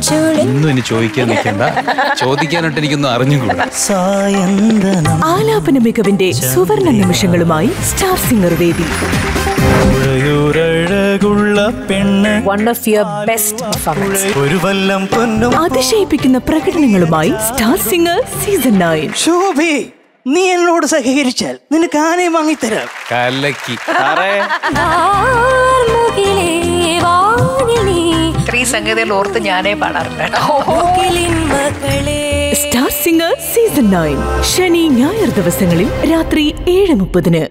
ഒളിച്ചോളി ഒന്നും ഇനി ചോദിക്കാൻ നിൽക്കണ്ട ചോദിക്കാനായിട്ട് എനിക്കൊന്നും അറിഞ്ഞുകൂടാ സായന്തനം ആലാപന മികവിന്റെ സുവർണ നിമിഷങ്ങളുമായി സ്റ്റാർ സിംഗർ വേദി ഉറയുറഴകുള്ള പെണ്ണ് one of your best performance ഒരു വല്ലം പൊന്നും അതിശയിപ്പിക്കുന്ന പ്രകടനങ്ങളുമായി സ്റ്റാർ സിംഗർ സീസൺ നയൻ ശോഭി നീ എന്നോട് സഹകരിച്ചാൽ നിനക്ക് ആനയെ വാങ്ങിത്തരാം കലക്കി വാർമുകിലേ വാനിലേ സ്ത്രീ സംഗീതയിൽ ഓർത്ത് ഞാനേ പാടാറുണ്ട് മുകിലിൻ മകളേ സ്റ്റാർ സിംഗർ സീസൺ നയൻ ശനി ഞായർ ദിവസങ്ങളിൽ രാത്രി ഏഴ് മുപ്പതിന്